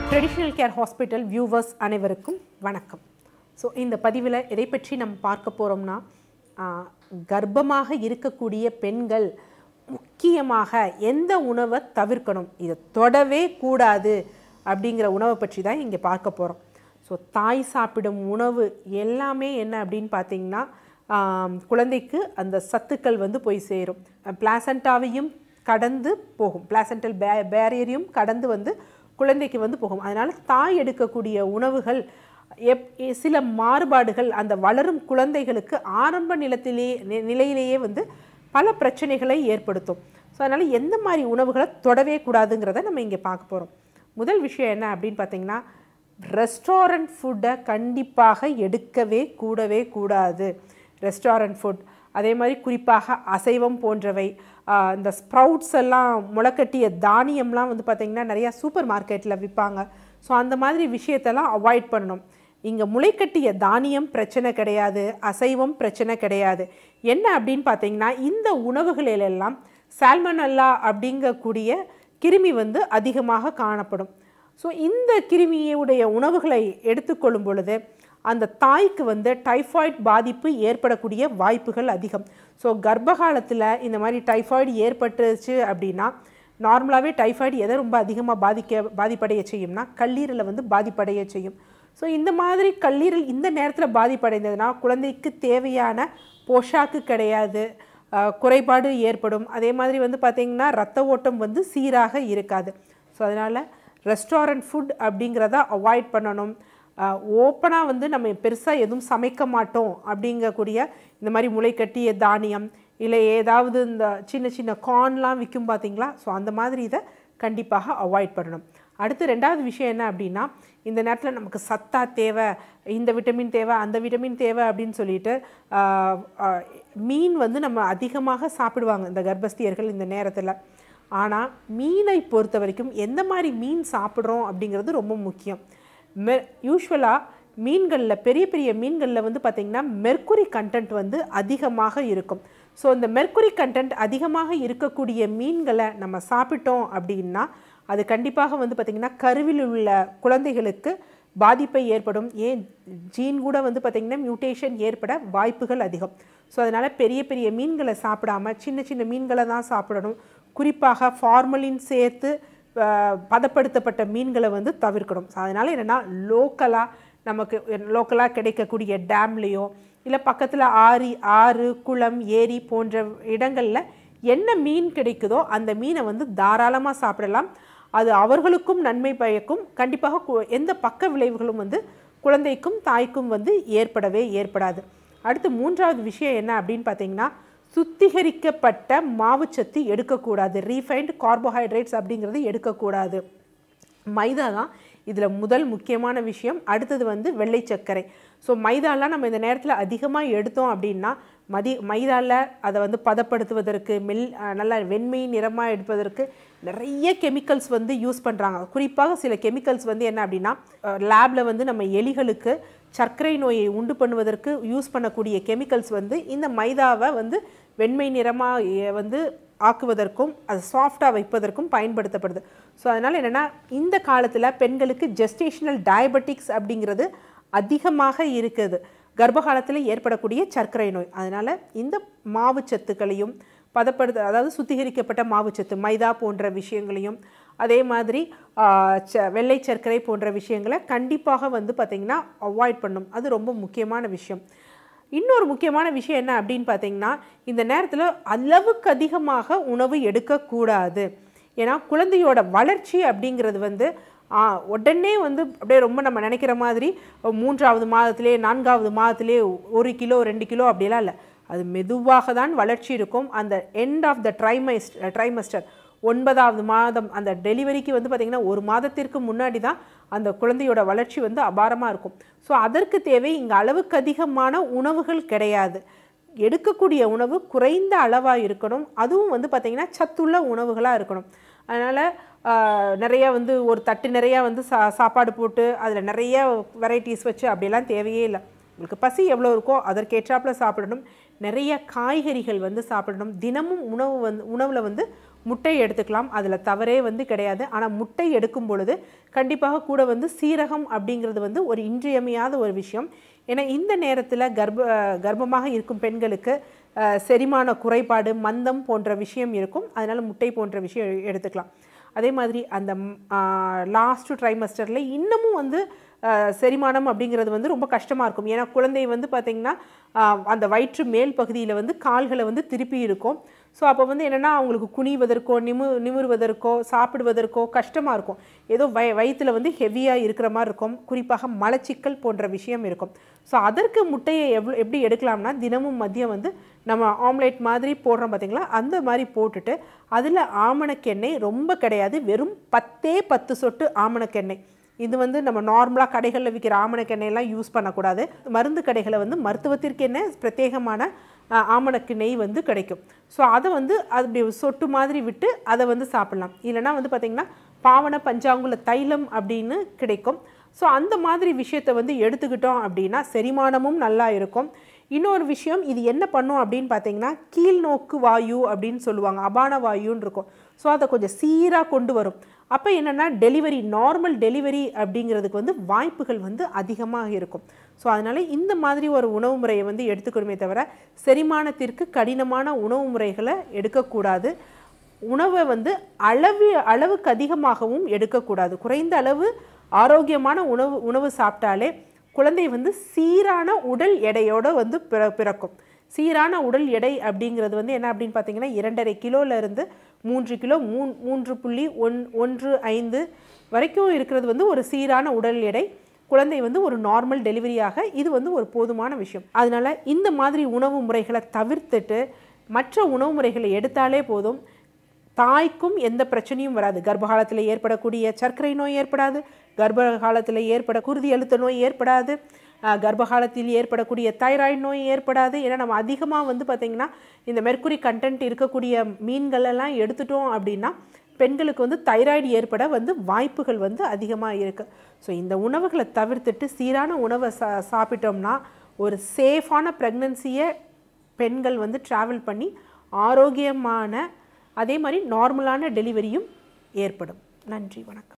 traditional care hospital viewers அனைவருக்கும் வணக்கம் so இந்த பதிவில் எதை பற்றி நம்ம பார்க்க போகிறோம்னா கர்ப்பமாக இருக்கக்கூடிய பெண்கள் முக்கியமாக எந்த உணவை தவிர்க்கணும் இதை தொடவே கூடாது அப்படிங்கிற உணவை பற்றி தான் இங்கே பார்க்க போகிறோம் ஸோ தாய் சாப்பிடும் உணவு எல்லாமே என்ன அப்படின்னு பார்த்தீங்கன்னா ஆம், குழந்தைக்கு அந்த சத்துக்கள் வந்து போய் சேரும் பிளாசண்டாவையும் கடந்து போகும் பிளாசண்டல் பே பேரியரையும் கடந்து வந்து குழந்தைக்கு வந்து போகும் அதனால் தாய் எடுக்கக்கூடிய உணவுகள் எப் எ- சில மாறுபாடுகள் அந்த வளரும் குழந்தைகளுக்கு ஆரம்ப நிலத்திலேயே நி- நிலையிலேயே வந்து பல பிரச்சனைகளை ஏற்படுத்தும் ஸோ அதனால் எந்த மாதிரி உணவுகளை தொடவே கூடாதுங்கிறத நம்ம இங்கே பார்க்க போகிறோம் முதல் விஷயம் என்ன அப்படின்னு பார்த்தீங்கன்னா ரெஸ்டாரண்ட் ஃபுட்டை கண்டிப்பாக எடுக்கவே கூடவே கூடாது ரெஸ்டாரண்ட் ஃபுட் அதே மாதிரி குறிப்பாக அசைவம் போன்றவை ஆஹ் இந்த ஸ்ப்ரவுட்ஸ் எல்லாம் முளைக்கட்டிய தானியம்லாம் வந்து பார்த்திங்கன்னா நிறையா சூப்பர் மார்க்கெட்டில் விற்பாங்க ஸோ அந்த மாதிரி விஷயத்தெல்லாம் அவாய்ட் பண்ணணும் இங்கே முளைக்கட்டிய தானியம் பிரச்சனை கிடையாது அசைவம் பிரச்சனை கிடையாது என்ன அப்படின்னு பார்த்தீங்கன்னா இந்த உணவுகளிலெல்லாம் சால்மனல்லா அப்படிங்கக்கூடிய கிருமி வந்து அதிகமாக காணப்படும் ஸோ இந்த கிருமியுடைய உணவுகளை எடுத்துக்கொள்ளும் பொழுது அந்த தாய்க்கு வந்து டைஃபாய்டு பாதிப்பு ஏற்படக்கூடிய வாய்ப்புகள் அதிகம் ஸோ கர்ப்ப காலத்தில் இந்த மாதிரி டைஃபாய்டு ஏற்பட்டுச்சு அப்படின்னா நார்மலாகவே டைஃபாய்டு எதை ரொம்ப அதிகமாக பாதிக்க பாதிப்படைய செய்யும்னா கல்லீரலை வந்து பாதிப்படைய செய்யும் ஸோ இந்த மாதிரி கல்லீரல் இந்த நேரத்தில் பாதிப்படைந்ததுன்னா குழந்தைக்கு தேவையான போஷாக்கு கிடையாது அஹ், குறைபாடு ஏற்படும் அதே மாதிரி வந்து பார்த்திங்கன்னா ரத்த ஓட்டம் வந்து சீராக இருக்காது ஸோ அதனால் ரெஸ்டாரண்ட் ஃபுட் அப்படிங்கிறத அவாய்ட் பண்ணணும் ஓப்பனாக வந்து நம்ம பெருசாக எதுவும் சமைக்க மாட்டோம் அப்படிங்கக்கூடிய இந்த மாதிரி முளைக்கட்டிய தானியம் இல்லை ஏதாவது இந்த சின்ன சின்ன கார்ன்லாம் விற்கும் பார்த்தீங்களா ஸோ அந்த மாதிரி இதை கண்டிப்பாக அவாய்ட் பண்ணணும் அடுத்து ரெண்டாவது விஷயம் என்ன அப்படின்னா இந்த நேரத்தில் நமக்கு சத்தா தேவை இந்த விட்டமின் தேவை அந்த விட்டமின் தேவை அப்படின்னு சொல்லிட்டு ஆஹ், ஆஹ், மீன் வந்து நம்ம அதிகமாக சாப்பிடுவாங்க இந்த கர்ப்பஸ்தியர்கள் இந்த நேரத்தில் ஆனால் மீனை பொறுத்த வரைக்கும் எந்த மாதிரி மீன் சாப்பிட்றோம் அப்படிங்கிறது ரொம்ப முக்கியம் மெ யூஸ்வலாக மீன்களில் பெரிய பெரிய மீன்களில் வந்து பார்த்திங்கன்னா மெர்க்குரி கண்டென்ட் வந்து அதிகமாக இருக்கும் ஸோ இந்த மெர்க்குரி கண்டென்ட் அதிகமாக இருக்கக்கூடிய மீன்களை நம்ம சாப்பிட்டோம் அப்படின்னா அது கண்டிப்பாக வந்து பார்த்திங்கன்னா கருவில் உள்ள குழந்தைகளுக்கு பாதிப்பை ஏற்படும் ஏன் ஜீன் கூட வந்து பார்த்திங்கன்னா மியூட்டேஷன் ஏற்பட வாய்ப்புகள் அதிகம் ஸோ அதனால் பெரிய பெரிய மீன்களை சாப்பிடாம சின்ன சின்ன மீன்களை தான் சாப்பிடணும் குறிப்பாக ஃபார்மலின் சேர்த்து அஹ், பதப்படுத்தப்பட்ட மீன்களை வந்து தவிர்க்கணும் ஸோ அதனால் என்னென்னா லோக்கலாக நமக்கு லோக்கலாக கிடைக்கக்கூடிய டேம்லேயோ இல்லை பக்கத்தில் ஆறு ஆறு குளம் ஏரி போன்ற இடங்களில் என்ன மீன் கிடைக்குதோ அந்த மீனை வந்து தாராளமாக சாப்பிடலாம் அது அவர்களுக்கும் நன்மை பயக்கும் கண்டிப்பாக கு- எந்த பக்க விளைவுகளும் வந்து குழந்தைக்கும் தாய்க்கும் வந்து ஏற்படவே ஏற்படாது அடுத்து மூன்றாவது விஷயம் என்ன அப்படின்னு பார்த்தீங்கன்னா சுத்திகரிக்கப்பட்ட மாவுச்சத்து எடுக்கக்கூடாது ரீஃபைன்டு கார்போஹைட்ரேட்ஸ் அப்படிங்கிறது எடுக்கக்கூடாது மைதா தான் இதில் முதல் முக்கியமான விஷயம் அடுத்தது வந்து வெள்ளை சர்க்கரை ஸோ மைதாலாம் நம்ம இந்த நேரத்தில் அதிகமாக எடுத்தோம் அப்படின்னா மதி மைதாவில் அதை வந்து பதப்படுத்துவதற்கு மெல் அஹ், நல்லா வெண்மை நிறமாக எடுப்பதற்கு நிறைய கெமிக்கல்ஸ் வந்து யூஸ் பண்ணுறாங்க குறிப்பாக சில கெமிக்கல்ஸ் வந்து என்ன அப்படின்னா லேபில் வந்து நம்ம எலிகளுக்கு சர்க்கரை நோயை உண்டு பண்ணுவதற்கு யூஸ் பண்ணக்கூடிய கெமிக்கல்ஸ் வந்து இந்த மைதாவை வந்து வெண்மை நிறமாக வந்து ஆக்குவதற்கும் அது சாஃப்டாக வைப்பதற்கும் பயன்படுத்தப்படுது ஸோ அதனால் என்னென்னா இந்த காலத்தில் பெண்களுக்கு ஜெஸ்டேஷனல் டயபெட்டிக்ஸ் அப்படிங்கிறது அதிகமாக இருக்குது கர்ப்ப காலத்தில் ஏற்படக்கூடிய சர்க்கரை நோய் அதனால் இந்த மாவுச்சத்துக்களையும் பதப்படுத்த அதாவது சுத்திகரிக்கப்பட்ட மாவுச்சத்து மைதா போன்ற விஷயங்களையும் அதே மாதிரி ஆ, ச வெள்ளை சர்க்கரை போன்ற விஷயங்களை கண்டிப்பாக வந்து பார்த்திங்கன்னா அவாய்ட் பண்ணும் அது ரொம்ப முக்கியமான விஷயம் இன்னொரு முக்கியமான விஷயம் என்ன அப்படின்னு பார்த்தீங்கன்னா இந்த நேரத்தில் அளவுக்கு அதிகமாக உணவு எடுக்கக்கூடாது ஏன்னா குழந்தையோட வளர்ச்சி அப்படிங்கிறது வந்து ஆ, உடனே வந்து அப்படியே ரொம்ப நம்ம நினைக்கிற மாதிரி மூன்றாவது மாதத்திலே நான்காவது மாதத்திலே ஒரு கிலோ ரெண்டு கிலோ அப்படிலாம் இல்லை அது மெதுவாக தான் வளர்ச்சி இருக்கும் அந்த end of the trimester trimester ஒன்பதாவது மாதம் அந்த டெலிவரிக்கு வந்து பார்த்திங்கன்னா ஒரு மாதத்திற்கு முன்னாடி தான் அந்த குழந்தையோட வளர்ச்சி வந்து அபாரமாக இருக்கும் ஸோ அதற்கு தேவை இங்கே அளவுக்கு அதிகமான உணவுகள் கிடையாது எடுக்கக்கூடிய உணவு குறைந்த அளவாக இருக்கணும் அதுவும் வந்து பார்த்திங்கன்னா சத்துள்ள உணவுகளாக இருக்கணும் அதனால் நிறைய வந்து ஒரு தட்டு நிறையா வந்து சா சாப்பாடு போட்டு அதில் நிறைய வெரைட்டிஸ் வச்சு அப்படியெல்லாம் தேவையே இல்லை உங்களுக்கு பசி எவ்வளோ இருக்கோ அதற்கேற்றாப்புல சாப்பிடணும் நிறைய காய்கறிகள் வந்து சாப்பிடணும் தினமும் உணவு வந்து உணவில் வந்து முட்டை எடுத்துக்கலாம் அதில் தவறே வந்து கிடையாது ஆனால் முட்டை எடுக்கும் பொழுது கண்டிப்பாக கூட வந்து சீரகம் அப்படிங்கிறது வந்து ஒரு இன்றியமையாத ஒரு விஷயம் ஏன்னா இந்த நேரத்தில் கர்ப்ப கர்ப்பமாக இருக்கும் பெண்களுக்கு அஹ், செரிமான குறைபாடு மந்தம் போன்ற விஷயம் இருக்கும் அதனால் முட்டை போன்ற விஷயம் எ- எடுத்துக்கலாம் அதே மாதிரி அந்த லாஸ்ட் ட்ரைமஸ்டரில் இன்னமும் வந்து அஹ், செரிமானம் அப்படிங்கிறது வந்து ரொம்ப கஷ்டமாக இருக்கும் ஏன்னா குழந்தை வந்து பார்த்திங்கன்னா ஆஹ், அந்த வயிற்று மேல் பகுதியில் வந்து கால்களை வந்து திருப்பி இருக்கும் ஸோ அப்போ வந்து என்னென்னா அவங்களுக்கு குனிவதற்கோ நிமு நிமிர்வதற்கோ சாப்பிடுவதற்கோ கஷ்டமாக இருக்கும் ஏதோ வய வயிற்றில் வந்து ஹெவியாக இருக்கிற மாதிரி இருக்கும் குறிப்பாக மலச்சிக்கல் போன்ற விஷயம் இருக்கும் ஸோ அதற்கு முட்டையை எவ்வளோ எப்படி எடுக்கலாம்னா தினமும் மதியம் வந்து நம்ம ஆம்லேட் மாதிரி போடுறோம் பார்த்தீங்களா அந்த மாதிரி போட்டுட்டு அதில் ஆமணக்கெண்ணெய் ரொம்ப கிடையாது வெறும் பத்தே பத்து சொட்டு ஆமணக்கெண்ணெய் இது வந்து நம்ம நார்மலாக கடைகளில் விற்கிற ஆமணக்கெண்ணெய்லாம் யூஸ் பண்ணக்கூடாது மருந்து கடைகளை வந்து மருத்துவத்திற்கு என்ன பிரத்யேகமான அஹ், ஆமணக்கு நெய் வந்து கிடைக்கும் ஸோ அதை வந்து அப்படி சொட்டு மாதிரி விட்டு அதை வந்து சாப்பிட்லாம் இல்லைன்னா வந்து பார்த்திங்கன்னா பாவன பஞ்சாங்குல தைலம் அப்படின்னு கிடைக்கும் ஸோ அந்த மாதிரி விஷயத்தை வந்து எடுத்துக்கிட்டோம் அப்படின்னா செரிமானமும் நல்லா இருக்கும் இன்னொரு விஷயம் இது என்ன பண்ணும் அப்படின்னு பார்த்தீங்கன்னா கீழ்நோக்கு வாயு அப்படின்னு சொல்லுவாங்க அபான வாயுன்னு இருக்கும் ஸோ அதை கொஞ்சம் சீராக கொண்டு வரும் அப்போ என்னென்னா டெலிவரி நார்மல் டெலிவரி அப்படிங்கிறதுக்கு வந்து வாய்ப்புகள் வந்து அதிகமாக இருக்கும் ஸோ அதனால் இந்த மாதிரி ஒரு உணவு முறையை வந்து எடுத்துக்கணுமே தவிர செரிமானத்திற்கு கடினமான உணவு முறைகளை எடுக்கக்கூடாது உணவை வந்து அளவு அளவுக்கு அதிகமாகவும் எடுக்கக்கூடாது குறைந்த அளவு ஆரோக்கியமான உணவு உணவு சாப்பிட்டாலே குழந்தை வந்து சீரான உடல் எடையோட வந்து பிற பிறக்கும் சீரான உடல் எடை அப்படிங்கிறது வந்து என்ன அப்படின்னு பார்த்தீங்கன்னா இரண்டரை கிலோல இருந்து மூன்று கிலோ மூன் மூன்று புள்ளி ஒன் ஒன்று ஐந்து வரைக்கும் இருக்கிறது வந்து ஒரு சீரான உடல் எடை குழந்தை வந்து ஒரு நார்மல் டெலிவரியாக இது வந்து ஒரு போதுமான விஷயம் அதனால இந்த மாதிரி உணவு முறைகளை தவிர்த்துட்டு மற்ற உணவு முறைகளை எடுத்தாலே போதும் தாய்க்கும் எந்த பிரச்சனையும் வராது கர்ப்ப காலத்தில் ஏற்படக்கூடிய சர்க்கரை நோய் ஏற்படாது கர்ப்ப காலத்தில் ஏற்பட குருதி அழுத்த நோய் ஏற்படாது அஹ், கர்ப்ப காலத்தில் ஏற்படக்கூடிய தைராய்டு நோய் ஏற்படாது ஏன்னா நம்ம அதிகமாக வந்து பார்த்திங்கன்னா இந்த மெர்க்குரி கண்டென்ட் இருக்கக்கூடிய மீன்கள் எல்லாம் எடுத்துட்டோம் அப்படின்னா பெண்களுக்கு வந்து தைராய்டு ஏற்பட வந்து வாய்ப்புகள் வந்து அதிகமாக இருக்குது ஸோ இந்த உணவுகளை தவிர்த்துட்டு சீரான உணவை சா சாப்பிட்டோம்னா ஒரு சேஃபான ப்ரெக்னன்சியை பெண்கள் வந்து ட்ராவல் பண்ணி ஆரோக்கியமான அதே மாதிரி நார்மலான டெலிவரியும் ஏற்படும் நன்றி வணக்கம்